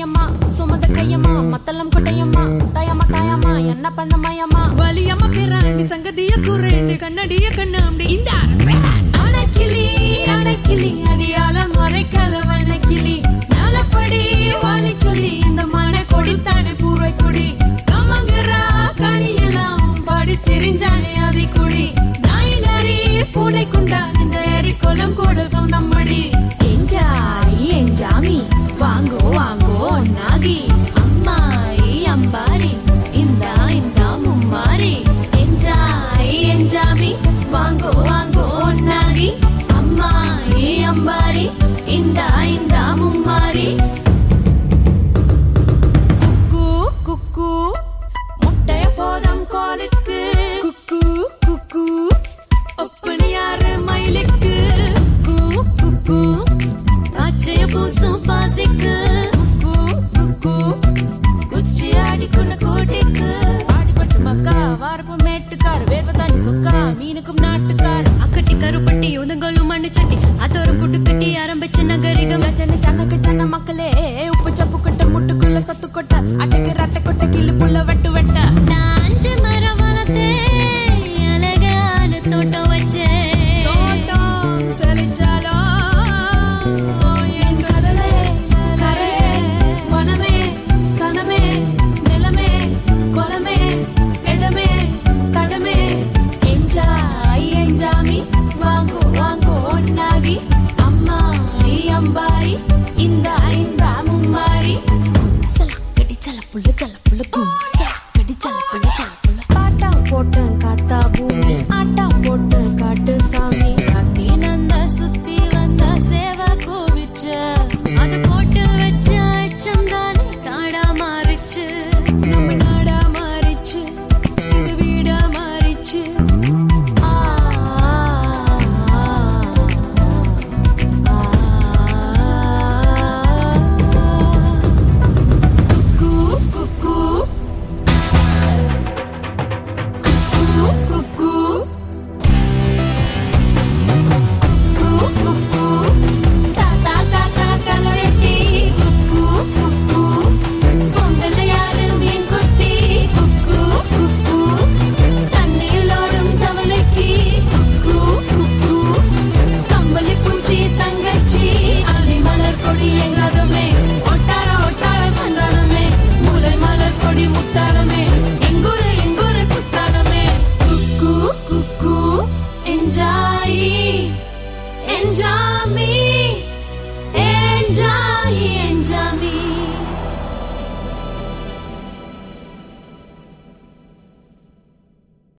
கையம்மா சுமந்த கையம்மா மத்தளம் கொட்டையம்மா தாயம்மா தாயம்மா என்ன பண்ண மயம்மா வலியம்மா பிறாண்டி சங்கதிய குரேண்டு கண்ணடிய கண்ணாண்டி இந்த அணக்கிளி அணக்கிளி அடியால மறைக்காத வண்ணக்கிளி நலப்படி வாழி சொல்லி இந்த மனை கொடித்தானே பூரை குடி கமங்கரா கனியெல்லாம் பாடி தெரிஞ்சானே அதை குடி நாய் நரி பூனை குண்டா இந்த எரி கொலம் கூட சொந்தம் மடி என்ஜாய் என்ஜாமி வாங்கோ வாங்கோ நாகி அம்மாயி அம்பாரி இந்தா இந்தா மும்மாரி என்ஜாய் என்ஜாமி வாங்கோ வாங்கோ நாகி அம்மாயி அம்பாரி இந்தா இந்தா மும்மாரி குக்கு குக்கு முட்டைய போதம் கோலுக்கு குக்கு குக்கு ஒப்பனை யாரு மயிலுக்கு கு குக்கு ஆச்சரிய பூசும் பாசிக்கு குக்கு குக்கு குச்சி ஆடிக்கொண்டு கோட்டைக்கு ஆடிப்பட்டு மக்கா வாரப்பு மேட்டுக்கார் வேர்வ தண்ணி சொக்கா மீனுக்கும் நாட்டுக்கார் அக்கட்டி கருப்பட்டி உதங்களும் மண்ணுச்சட்டி அதோரம் குட்டு கட்டி ஆரம்பிச்ச நகரிகம் சச்சன சனக்கு சன மக்களே உப்பு சப்பு கொட்ட முட்டுக்குள்ள சத்து கொட்ட அட்டைக்கு ரட்டை கொட்ட கிளி புள்ள வெட்டு வெட்ட நான் அஞ்சு மரம் வளர்த்தேன் அழகான தோட்டம் வச்சேன் தோட்டம் செழிச்சாலோ என் கடலே கரே வனமே சனமே நிலமே குலமே இடமே தடமே என்ஜாய் என்ஜாமி வாங்கோ வாங்கோ ஒன்னாகி அம்மா அம்பாரி இந்த இந்த மும்மாரி சலக்கடி சலப்புள்ள சலப்புள்ள கும் சலக்கடி சலப்புள்ள சலப்புள்ள பாட்டா போட்டேன் காத்தா பூமி ஆட்டா போட்டேன் காட்டு சாமி கத்தி நந்த சுத்தி வந்த சேவ கோவிச்ச அது போட்டு வச்ச அச்சம் தானே காடா மாறிச்சு நம்ம நாடா மாறிச்சு இது வீடா மாறிச்சு ஆ, ஆ, ஆ, ஆ. குக்கு குக்கு குக்கு குக்கு குக்கு குக்கு தா தா தா தா கலவெட்டி குக்கு குக்கு பொங்கல் யாரு மீன் குத்தி குக்கு குக்கு தண்ணியில் ஓடும் தவளைக்கு குக்கு குக்கு கம்பளி பூச்சி தங்கச்சி அள்ளி மலர் கொடி எங்காதுமே ஒட்டார ஒட்டார சந்தானமே மூளை மலர் கொடி முத்தாரமே எங்கூரு எங்கூரு குத்தாலமே குக்கு குக்கு என்ஜாய் என்ஜாமி